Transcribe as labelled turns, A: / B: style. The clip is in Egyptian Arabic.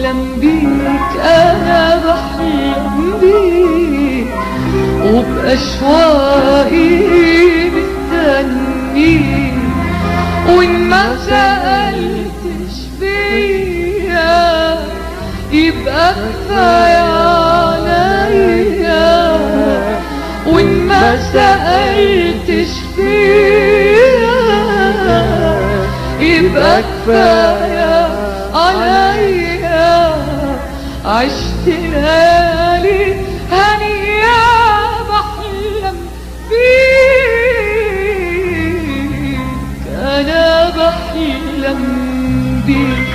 A: بحلم بيك انا بحلم بيك وبأشواقي مستنيك وإن ما سألتش فيا يبقى كفاية عليا وإن ما سألتش فيا يبقى كفاية عليا عشت ليالي هنية بحلم بيك أنا بحلم بيك